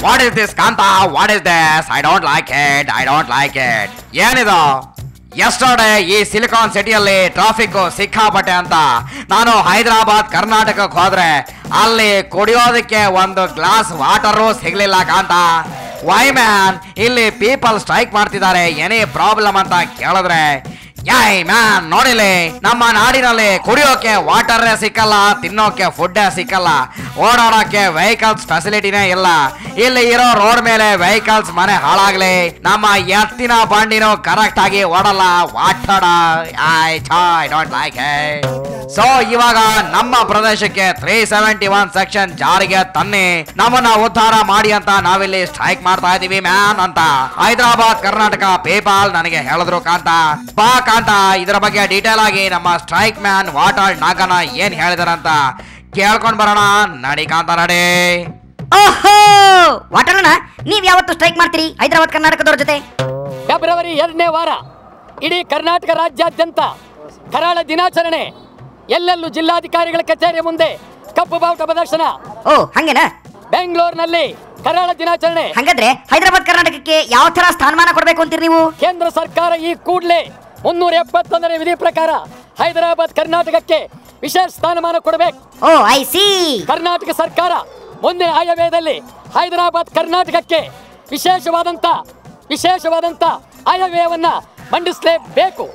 What is this Kantha what is this I don't like it I don't like it ಏನಿದು yesterday ಈ silicon ಸಿಟಿಯಲ್ಲಿ traffic ಸಿಕ್ಕಾಪಟ್ಟೆ ಅಂತ ನಾನು ಹೈದರಾಬಾದ್ ಕರ್ನಾಟಕಕ್ಕೆ ಹೋದ್ರೆ ಅಲ್ಲಿ ಕುಡಿಯೋದಕ್ಕೆ ಒಂದು ಗ್ಲಾಸ್ ವಾಟರು ಸಿಗ್ಲಿಲ್ಲ ಕಾಂತ ವೈ ಮ್ಯಾನ್ ಇಲ್ಲಿ ಪೀಪಲ್ ಸ್ಟ್ರೈಕ್ ಮಾಡ್ತಿದ್ದಾರೆ ಏನೇ ಪ್ರಾಬ್ಲಮ್ ಅಂತ ಕೇಳಿದ್ರೆ ಯಾಯ್ ಮ್ಯಾನ್ ನೋಡಿಲಿ ನಮ್ಮ ನಾಡಿನಲ್ಲಿ ಕುಡಿಯೋಕೆ ವಾಟರ್ ಸಿಕ್ಕಲ್ಲ ತಿನ್ನೋಕೆ ಫುಡ್ ಸಿಕ್ಕಲ್ಲ ಓಡಾಡೋಕೆ ವೆಹಿಕಲ್ಸ್ ಫೆಸಿಲಿಟಿನೇ ಇಲ್ಲ ಇಲ್ಲಿ ಇರೋ ರೋಡ್ ಮೇಲೆ ವೆಹಿಕಲ್ಸ್ ಮನೆ ಹಾಳಾಗ್ಲಿ ನಮ್ಮ ಎತ್ತಿನ ಬಂಡಿನೂ ಕರೆಕ್ಟ್ ಆಗಿ ಓಡಲ್ಲ ವಾಟಡ ಐ ಡೋಂಟ್ ಲೈಕ್ ಸೊ ಇವಾಗ ನಮ್ಮ ಪ್ರದೇಶಕ್ಕೆ ತ್ರೀ ಸೆವೆಂಟಿ ಒನ್ ಸೆಕ್ಷನ್ ಜಾರಿಗೆ ತನ್ನಿ ನಮ್ಮನ್ನ ಉದ್ಧಾರ ಮಾಡಿ ಅಂತ ನಾವಿಲ್ಲಿ ಸ್ಟ್ರೈಕ್ ಮಾಡ್ತಾ ಇದೀವಿ ಮ್ಯಾನ್ ಅಂತ ಹೈದರಾಬಾದ್ ಕರ್ನಾಟಕ ಪೇಪಾಲ್ ನನಗೆ ಹೇಳಿದ್ರು ಕಾಂತ ಬಾ ಕಾಂತ ಇದರ ಬಗ್ಗೆ ಡೀಟೇಲ್ ಆಗಿ ನಮ್ಮ ಸ್ಟ್ರೈಕ್ ಮ್ಯಾನ್ ವಾಟರ್ ನಾಗನ ಏನ್ ಹೇಳಿದಾರಂತ ಕೇಳ್ಕೊಂಡ್ ಬರೋಣ ನಡಿ ಕಾಂತ ನಡಿ ಓಹೋ ವಾಟರ್ನ ನೀವ್ ಯಾವತ್ತು ಸ್ಟ್ರೈಕ್ ಮಾಡ್ತೀರಿ ಹೈದರಾಬಾದ್ ಕರ್ನಾಟಕದವ್ರ ಜೊತೆ ಫೆಬ್ರವರಿ ಎರಡನೇ ವಾರ ಇಡೀ ಕರ್ನಾಟಕ ರಾಜ್ಯಾದ್ಯಂತ ಕರಾಳ ದಿನಾಚರಣೆ ಎಲ್ಲೆಲ್ಲೂ ಜಿಲ್ಲಾಧಿಕಾರಿಗಳ ಕಚೇರಿ ಮುಂದೆ ಕಪ್ಪು ಬಾವುಟ ಪ್ರದರ್ಶನ ಓ ಹಂಗೇನಾ ಬೆಂಗಳೂರಿನಲ್ಲಿ ಕರಾಳ ದಿನಾಚರಣೆ ಹಂಗಾದ್ರೆ ಹೈದರಾಬಾದ್ ಕರ್ನಾಟಕಕ್ಕೆ ಯಾವ ತರ ಸ್ಥಾನಮಾನ ಕೊಡ್ಬೇಕು ಅಂತೀರಿ ನೀವು ಕೇಂದ್ರ ಸರ್ಕಾರ ಈ ಕೂಡಲೇ ಮುನ್ನೂರ ಎಪ್ಪತ್ತೊಂದನೇ ವಿಧಿ ಪ್ರಕಾರ ಹೈದರಾಬಾದ್ ಕರ್ನಾಟಕಕ್ಕೆ ವಿಶೇಷ ಸ್ಥಾನಮಾನ ಕೊಡಬೇಕು ಓ ಐ ಸಿ ಕರ್ನಾಟಕ ಸರ್ಕಾರ ಮುಂದಿನ ಆಯವ್ಯಯದಲ್ಲಿ ಹೈದರಾಬಾದ್ ಕರ್ನಾಟಕಕ್ಕೆ ವಿಶೇಷವಾದಂತ ವಿಶೇಷವಾದಂತ ಆಯವ್ಯಯವನ್ನ ಮಂಡಿಸಲೇಬೇಕು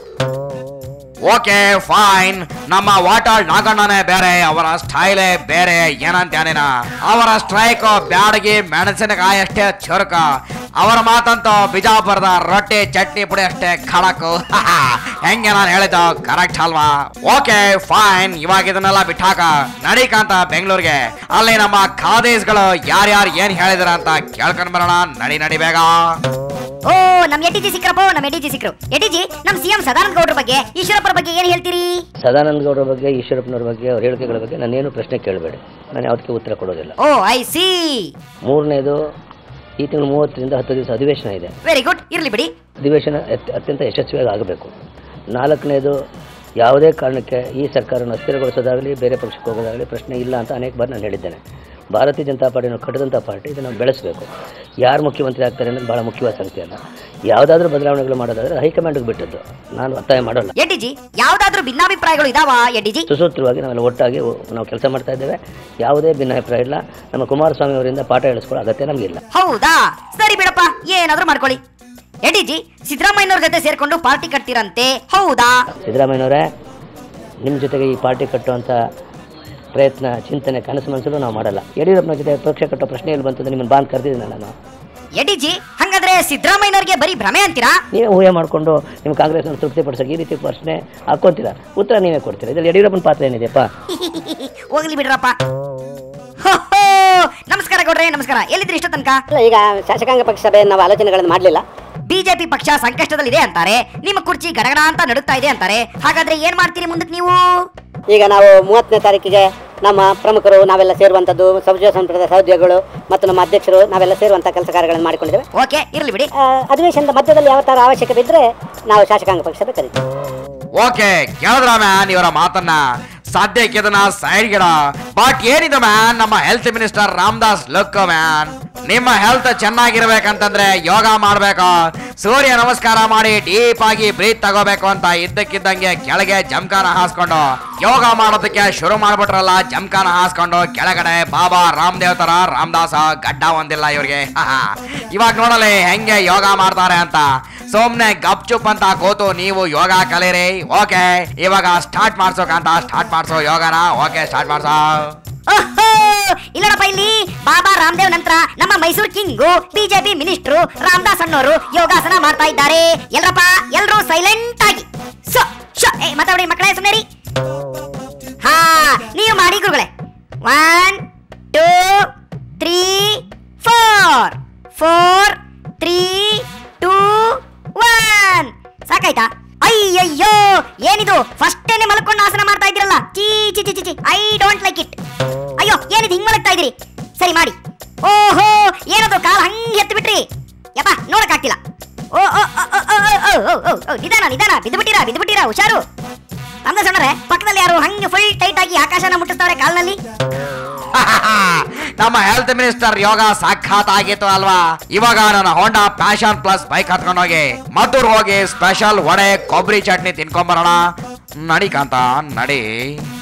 ಓಕೆ ಫೈನ್ ನಮ್ಮ ವಾಟರ್ ನಾಗಣ್ಣನೇ ಬೇರೆ ಅವರ ಸ್ಟೈಲೇ ಬೇರೆ ಏನಂತಾನೇನ ಅವರ ಸ್ಟ್ರೈಕ್ ಬ್ಯಾಡಗಿ ಮೆಣಸಿನಕಾಯಿ ಅಷ್ಟೇ ಚುರುಕ ಅವರ ಮಾತಂತೂ ಬಿಜಾಪುರದ ರೊಟ್ಟಿ ಚಟ್ನಿ ಪುಡಿ ಅಷ್ಟೇ ಖಡಕು ಹೆಂಗೆ ನಾನು ಹೇಳಿದ ಕರೆಕ್ಟ್ ಅಲ್ವಾ ಓಕೆ ಫೈನ್ ಇವಾಗ ಇದನ್ನೆಲ್ಲ ಬಿಟ್ಟಾಕ ನಡಿಕಂತ ಬೆಂಗಳೂರಿಗೆ ಅಲ್ಲಿ ನಮ್ಮ ಖಾದೀಸ್ಗಳು ಯಾರ್ಯಾರು ಏನ್ ಹೇಳಿದಾರ ಅಂತ ಕೇಳ್ಕೊಂಡ್ ಬರೋಣ ನಡಿ ನಡಿ ಬೇಗ ಓ ನಮ್ ಎಟಿ ಜಿ ಸಿಕ್ರಪ್ಪ ನಮ್ ಎಟಿ ಜಿ ಸಿಕ್ರು ಎಟಿ ಜಿ ನಮ್ ಸಿಎಂ ಸದಾನಂದ ಗೌಡ್ರ ಬಗ್ಗೆ ಈಶ್ವರಪ್ಪರ ಬಗ್ಗೆ ಏನ್ ಹೇಳ್ತೀರಿ ಸದಾನಂದ ಗೌಡರ ಬಗ್ಗೆ ಈಶ್ವರಪ್ಪನವ್ರ ಬಗ್ಗೆ ಅವ್ರ ಹೇಳಿಕೆಗಳ ಬಗ್ಗೆ ನಾನೇನು ಪ್ರಶ್ನೆ ಕೇಳಬೇಡಿ ನಾನು ಯಾವುದಕ್ಕೆ ಉತ್ತರ ಕೊಡೋದಿಲ್ಲ ಓ ಐ ಸಿ ಮೂರನೇದು ಈ ತಿಂಗಳು ಮೂವತ್ತರಿಂದ ಹತ್ತು ದಿವಸ ಅಧಿವೇಶನ ಇದೆ ವೆರಿ ಗುಡ್ ಇರ್ಲಿ ಬಿಡಿ ಅಧಿವೇಶನ ಅತ್- ಅತ್ಯಂತ ಯಶಸ್ವಿಯಾಗಿ ಆಗಬೇಕು ನಾಲ್ಕನೇದು ಯಾವುದೇ ಕಾರಣಕ್ಕೆ ಈ ಸರ್ಕಾರವನ್ನು ಅಸ್ಥಿರಗೊಳಿಸೋದಾಗಲಿ ಬೇರೆ ಪಕ್ಷಕ್ಕೆ ಹೋಗೋದಾಗಲಿ ಪ್ರಶ್ನೆ ಇಲ್ಲ ಅಂತ ಅನೇಕ ಬಾರಿ ನಾನು ಹೇಳಿದ್ದೇನೆ ಭಾರತೀಯ ಜನತಾ ಪಾರ್ಟಿಯನ್ನು ಕಟ್ಟಿದಂಥ ಪಾರ್ಟಿ ಇದನ್ನು ಬೆಳೆಸಬೇಕು ಯಾರು ಮುಖ್ಯಮಂತ್ರಿ ಆಗ್ತಾರೆ ಅನ್ನೋದು ಭಾಳ ಮುಖ್ಯವಾದ ಸಂಗತಿ ಅಲ್ಲ ಯಾವುದಾದ್ರೂ ಬದಲಾವಣೆಗಳು ಮಾಡೋದಾದ್ರೆ ಹೈಕಮಾಂಡ್ಗೆ ಬಿಟ್ಟದ್ದು ನಾನು ಒತ್ತಾಯ ಮಾಡೋಲ್ಲ ಎಟಿ ಜಿ ಯಾವ್ದಾದ್ರೂ ಭಿನ್ನಾಭಿಪ್ರಾಯಗಳು ಇದಾವ ಎಟಿ ಜಿ ಸುಸೂತ್ರವಾಗಿ ನಾವೆಲ್ಲ ಒಟ್ಟಾಗಿ ಒ- ನಾವು ಕೆಲಸ ಮಾಡ್ತಾ ಇದ್ದೇವೆ ಯಾವುದೇ ಭಿನ್ನಾಭಿಪ್ರಾಯ ಇಲ್ಲ ನಮ್ಮ ಕುಮಾರಸ್ವಾಮಿ ಅವರಿಂದ ಪಾಠ ಹೇಳಿಸ್ಕೊಳ್ಳೋ ಅಗತ್ಯ ನಮಗಿಲ್ಲ ಹೌದಾ ಸರಿ ಬಿಡಪ್ಪ ಏನಾದ್ರೂ ಮಾಡ್ಕೊಳ್ಳಿ ಎಟಿ ಜಿ ಸಿದ್ದರಾಮಯ್ಯನವ್ರ ಜೊತೆ ಸೇರ್ಕೊಂಡು ಪಾರ್ಟಿ ಕಟ್ತೀರಂತೆ ಹೌದಾ ಸಿದ್ದರಾಮಯ್ಯನವರೇ ನಿಮ್ಮ ಜೊತೆಗೆ ಈ ಪಾರ್ಟಿ ಕಟ್ಟುವಂಥ ಪ್ರಯತ್ನ ಚಿಂತನೆ ಕನಸು ಮನಸ್ಸಲ್ಲೂ ನಾವು ಮಾಡಲ್ಲ ಯಡಿಯೂರಪ್ಪನ ಜೊತೆ ಪಕ್ಷ ಕಟ್ಟೋ ಪ್ರಶ್ನೆ ಎಲ್ಲಿ ಬಂತಂದ್ರೆ ನಿಮ್ಮನ್ನು ಬಾಂದ್ ಕರೆದಿದ್ದೀನಿ ನಾನು ಎಟಿ ಜಿ ಹಂಗಾದ್ರೆ ಸಿದ್ದರಾಮಯ್ಯನವ್ರಿಗೆ ಬರೀ ಭ್ರಮೆ ಅಂತೀರಾ ನೀವೇ ಊಹೆ ಮಾಡಿಕೊಂಡು ನಿಮ್ಮ ಕಾಂಗ್ರೆಸ್ನ ತೃಪ್ತಿಪಡಿಸೋಕೆ ಈ ರೀತಿ ಪ್ರಶ್ನೆ ಹಾಕ್ಕೊಂತೀರಾ ಉತ್ತರ ನೀವೇ ಕೊಡ್ತೀರಾ ಇದರಲ್ಲಿ ಯಡಿಯೂರಪ್ಪನ ಪಾತ್ರ ಏನಿದೆಯಪ್ಪ ಹೋಗ್ಲಿ ಬಿಡ್ರಪ್ಪ ಹೋ, ಹೋ. ನಮಸ್ಕಾರ ಗೌಡ್ರೆ ನಮಸ್ಕಾರ ಎಲ್ಲಿದ್ರಿ ಇಷ್ಟ ತನಕ ಈಗ ಶಾಸಕಾಂಗ ಪಕ್ಷ ಸಭೆ ನಾವು ಆಲೋಚನೆಗಳನ್ನು ಮಾಡಲಿಲ್ಲ ಬಿಜೆಪಿ ಪಕ್ಷ ಸಂಕಷ್ಟದಲ್ಲಿದೆ ಅಂತಾರೆ ನಿಮ್ಮ ಕುರ್ಚಿ ಗಡಗಡ ಅಂತ ನಡುತ್ತಾ ಇದೆ ಅಂತಾರೆ ಹಾಗಾದ್ರೆ ಏನ್ ಮಾಡ್ತೀರಿ ಮುಂದಕ್ಕೆ ನೀವು ಈಗ ನಾವು ಮೂವತ್ತನೇ ತಾರೀಕಿಗೆ ನಮ್ಮ ಪ್ರಮುಖರು ನಾವೆಲ್ಲ ಸೇರುವಂಥದ್ದು ಸೌಜ ಸಂಪ್ರದಾಯ ಸಹೋದ್ಯೋಗಿಗಳು ಮತ್ತು ನಮ್ಮ ಅಧ್ಯಕ್ಷರು ನಾವೆಲ್ಲ ಸೇರುವಂಥ ಕೆಲಸ ಕಾರ್ಯಗಳನ್ನು ಮಾಡಿಕೊಂಡಿದ್ದೇವೆ ಓಕೆ ಇರ್ಲಿ ಬಿಡಿ ಆ, ಅಧಿವೇಶನದ ಮಧ್ಯದಲ್ಲಿ ಯಾವ ಥರ ಅವಶ್ಯಕತೆ ಇದ್ದರೆ ನಾವು ಶಾಸಕಾಂಗ ಪಕ್ಷ ಸಭೆ ಕರೀತೀವಿ ಓಕೆ ಕೇಳಿದ್ರ ಮ್ಯಾನ್ ಇವರ ಮಾತನ್ನ ಸದ್ಯಕ್ಕೆ ಇದನ್ನ ಸೈಡ್ ಗಿಡ ಬಟ್ ಏನಿದೆ ಮ್ಯಾನ್ ನಮ್ಮ health minister Ramdas look man ನಿಮ್ಮ ಹೆಲ್ತ್ ಚೆನ್ನಾಗಿರ್ಬೇಕಂತಂದ್ರೆ ಯೋಗ ಮಾಡ್ಬೇಕು ಸೂರ್ಯ ನಮಸ್ಕಾರ ಮಾಡಿ ಡೀಪ್ ಆಗಿ ಬ್ರೀತ್ ತಗೋಬೇಕು ಅಂತ ಇದ್ದಕ್ಕಿದ್ದಂಗೆ ಕೆಳಗೆ ಜಮ್ಕಾನ ಹಾಸ್ಕೊಂಡು ಯೋಗ ಮಾಡೋದಕ್ಕೆ ಶುರು ಮಾಡ್ಬಿಟ್ರಲ್ಲ ಜಮ್ಕಾನ ಹಾಸ್ಕೊಂಡು ಕೆಳಗಡೆ ಬಾಬಾ ರಾಮದೇವ್ ತರ ರಾಮದಾಸ ಗಡ್ಡ ಒಂದಿಲ್ಲ ಇವ್ರಿಗೆ ಇವಾಗ ನೋಡಲಿ ಹೆಂಗೆ ಯೋಗ ಮಾಡ್ತಾರೆ ಅಂತ ಸುಮ್ನೆ ಗಪ್ ಚುಪ್ ಅಂತ ಕೂತು ನೀವು ಯೋಗ ಕಲೀರಿ ಓಕೆ ಇವಾಗ ಸ್ಟಾರ್ಟ್ ಮಾಡ್ಸೋಕಂತ ಸ್ಟಾರ್ಟ್ ಮಾಡ್ಸೋ ಯೋಗನ ಓಕೆ ಸ್ಟಾರ್ಟ್ ಮಾಡ್ಸೋ ಓಹೋ ಇಲ್ಲಡಪ್ಪ ಇಲ್ಲಿ ಬಾಬಾ ರಾಮದೇವ್ ನಂತರ ನಮ್ಮ Mysore king BJP minister Ramdas ಅಣ್ಣವರು ಯೋಗಾಸನ ಮಾಡ್ತಾ ಇದ್ದಾರೆ ಎಲ್ರಪ್ಪ ಎಲ್ರು ಸೈಲೆಂಟ್ ಆಗಿ ಸೊ ಶೋ ಏ ಮಾತಾಡಿ ಮಕ್ಕಳೇ ಸುಮ್ಮನೆ ರೀ ಹಾ ನೀವು ಮಾಡಿ ಗುರುಗಳೇ one two three four four three two one ಸಾಕಾಯ್ತಾ ಅಯ್ಯಯ್ಯೋ ಏನಿದು ಫಸ್ಟೇನೆ ಮಲ್ಕೊಂಡು ಆಸನ ಮಾಡ್ತಾ ಇದ್ದೀರಲ್ಲ ಚೀ ಚಿ ಚಿ ಚಿ ಚಿ ಐ ಡೋಂಟ್ ಲೈಕ್ ಇಟ್ ಅಯ್ಯೋ ಏನಿದು ಹಿಂಗ್ ಮಲಗ್ತಾ ಇದ್ದೀರಿ ಸರಿ ಮಾಡಿ ಓಹೋ ಏನದು ಕಾಲ್ ಹಂಗ್ ಎತ್ತು ಬಿಟ್ರಿ ಯಪ್ಪ ನೋಡಕ್ಕಾಗ್ತಿಲ್ಲ ಓ ಓ ಓ ಓ ಓ ಓ ಓ ಓ ಓ ನಿಧಾನ ನಿಧಾನ ಬಿದ್ದು ಬಿಟ್ಟಿರಾ ಬಿದ್ದು ಬಿಟ್ಟಿರಾ ಹುಷಾರು ನಮ್ದ ಸಣ್ಣರೆ ಪಕ್ಕದಲ್ಲಿ ಯಾರು ಹಂಗೆ ಫುಲ್ ಟೈಟ್ ಆಗಿ ಆಕಾಶನ ಮುಟ್ಟಿಸ್ತಾವ್ರೆ ಕಾಲ್ನಲ್ಲಿ ನಮ್ಮ ಹೆಲ್ತ್ ಮಿನಿಸ್ಟರ್ ಯೋಗ ಸಾಕ್ಷಾತ್ ಆಗಿತ್ತು ಅಲ್ವಾ ಇವಾಗ ನನ್ನ ಹೋಂಡಾ ಪ್ಯಾಷನ್ ಪ್ಲಸ್ ಬೈಕ್ ಹತ್ಕೊಂಡೋಗಿ ಮದ್ದೂರ್ ಹೋಗಿ ಸ್ಪೆಷಲ್ ವಡೆ ಕೊಬ್ಬರಿ ಚಟ್ನಿ ತಿನ್ಕೊಂಬರೋಣ ನಡಿ ಕಾಂತ ನಡಿ